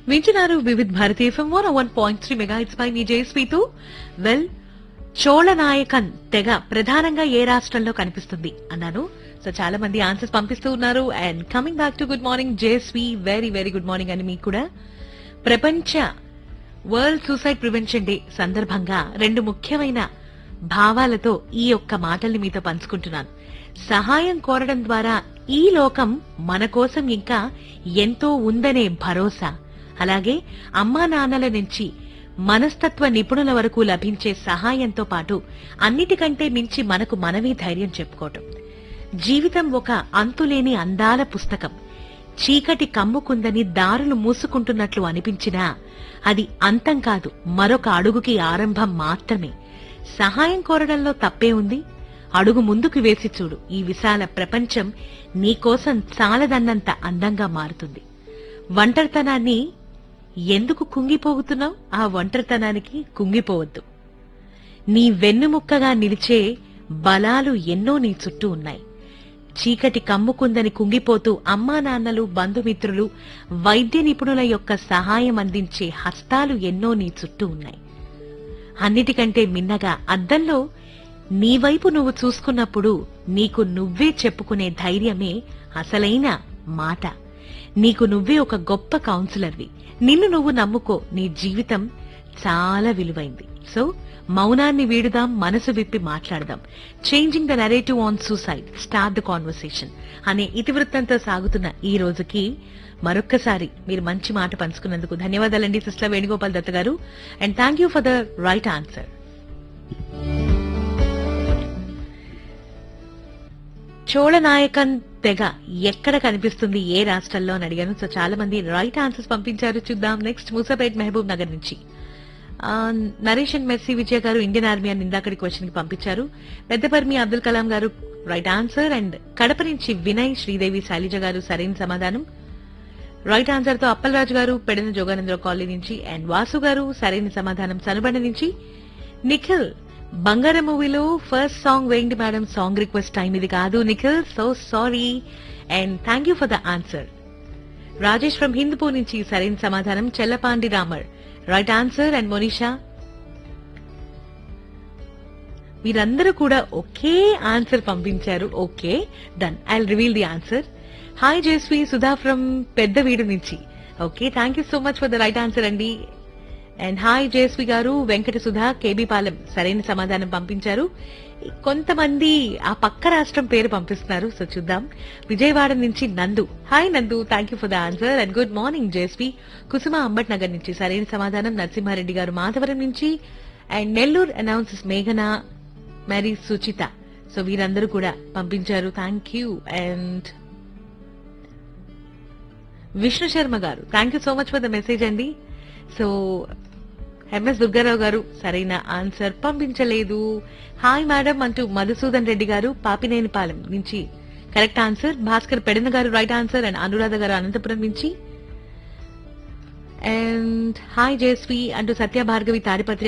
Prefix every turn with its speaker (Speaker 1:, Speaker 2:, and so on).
Speaker 1: వింటున్నారు Vividh Bharati FM one one point three megahertz పై మీ జేఎస్పీతో వెల్ చోళనాయకన్ తెగ ప్రధానంగా ఏ రాష్ట్రంలో కనిపిస్తుంది అన్నాను సో చాలా మంది ఆన్సర్స్ పంపిస్తూ ఉన్నారు and coming back to good morning JSV very very good morning అని మీకు కూడా ప్రపంచ వరల్డ్ సూసైడ్ ప్రివెన్షన్ డే సందర్భంగా రెండు ముఖ్యమైన భావాలతో ఈ యొక్క మాటల్ని మీతో పంచుకుంటున్నాను సహాయం కోరడం ద్వారా ఈ లోకం మన కోసం ఇంకా ఎంతో ఉందనే భరోసా అలాగే అమ్మా నాన్నల నుంచి మనస్తత్వ నిపుణుల వరకు లభించే సహాయంతో పాటు అన్నిటికంటే మించి మనకు మనమే ధైర్యం చెప్పుకోవటం జీవితం ఒక అంతులేని అందాల పుస్తకం చీకటి కమ్ముకుందని దారులు మూసుకుంటున్నట్లు అనిపించినా అది అంతం కాదు మరొక అడుగుకి ఆరంభం మాత్రమే సహాయం కోరడంలో తప్పే ఉంది అడుగు ముందుకు వేసి చూడు ఈ విశాల ప్రపంచం నీకోసం చాలదన్నంత అందంగా మారుతుంది ఒంటరితనాన్ని ఎందుకు కుంగిపోగుతున్నావు ఆ ఒంటరితనానికి కుంగిపోవద్దు నీ వెన్నుముక్కగా నిలిచే బలాలు ఎన్నో నీ చుట్టూ ఉన్నాయి చీకటి కమ్ముకుందని కుంగిపోతూ అమ్మా నాన్నలు బంధుమిత్రులు వైద్య నిపుణుల యొక్క సహాయం అందించే హస్తాలు ఎన్నో నీ చుట్టూ ఉన్నాయి అన్నిటికంటే మిన్నగా అద్దంలో నీ వైపు నువ్వు చూసుకున్నప్పుడు నీకు నువ్వే చెప్పుకునే ధైర్యమే అసలైన మాట నీకు నువ్వే ఒక గొప్ప కౌన్సిలర్వి నిన్ను నువ్వు నమ్ముకో నీ జీవితం చాలా విలువైంది సో మౌనాన్ని వీడుదాం మనసు విప్పి మాట్లాడదాం changing the narrative on suicide start the conversation అనే ఇతివృత్తంతో సాగుతున్న ఈ రోజుకి మరొక్కసారి మీరు మంచి మాట పంచుకున్నందుకు ధన్యవాదాలండి సిస్టర్ వేణుగోపాల్ దత్త గారు and thank you for the right answer Cholanaikan తెగ ఎక్కడ కనిపిస్తుంది ఏ రాష్ట్రంలో అని అడిగాను సో చాలా మంది రైట్ ఆన్సర్స్ పంపించారు చూద్దాం నెక్స్ట్ మూసాపేట్ మహబూబ్ నగర్ నుంచి ఆ, నరేష్ అండ్ మెర్సీ విజయ్ గారు ఇండియన్ ఆర్మీ అని ఇందాకటి క్వశ్చన్ కి పంపించారు పెద్దపర్మి అబ్దుల్ కలాం గారు రైట్ ఆన్సర్ అండ్ కడప నుంచి వినయ్ శ్రీదేవి శైలజ గారు సరైన సమాధానం రైట్ ఆన్సర్ తో అప్పలరాజు గారు పెడన జోగానంద్ర కాలనీ నుంచి అండ్ వాసు గారు సరైన సమాధానం సనబండ నుంచి నిఖిల్ బంగారం మూవీలో ఫస్ట్ సాంగ్ వేయండి మేడం సాంగ్ రిక్వెస్ట్ టైం ఇది కాదు Nikhil so sorry and thank you for the answer Rajesh from Hindupur నుంచి సరైన సమాధానం Chellapandi Ramar right answer and Monisha మీరందరూ కూడా ఒకే ఆన్సర్ పంపించారు okay done I reveal the answer hi JSV Sudha from పెద్ద వీడు నుంచి okay thank you so much for the right answer అండి అండ్ హాయ్ జేస్వి గారు వెంకట సుధా కేబీ పాలెం సరైన సమాధానం పంపించారు కొంతమంది ఆ పక్క రాష్ట్రం పేరు పంపిస్తున్నారు సో చూద్దాం విజయవాడ నుంచి Nandu hi Nandu thank you for the answer and good morning JSV Kusuma Ambat Nagar నుంచి సరైన సమాధానం నరసింహారెడ్డి గారు మాధవరం నుంచి అండ్ నెల్లూరు అనౌన్సెస్ మేఘన మరి సుచిత సో వీరందరూ కూడా పంపించారు thank you and Vishnu Sharma గారు thank you so much for the message అండి సో ఎంఎస్ దుర్గారావు గారు సరైన ఆన్సర్ పంపించలేదు హాయ్ మేడం అంటూ మధుసూదన్ రెడ్డి గారు పాపినేనిపాలెం నుంచి కరెక్ట్ ఆన్సర్ భాస్కర్ పెడన గారు రైట్ ఆన్సర్ అండ్ అనురాధ గారు అనంతపురం నుంచి అండ్ హాయ్ జయశ్రీ అంటూ సత్య భార్గవి తాడిపత్రి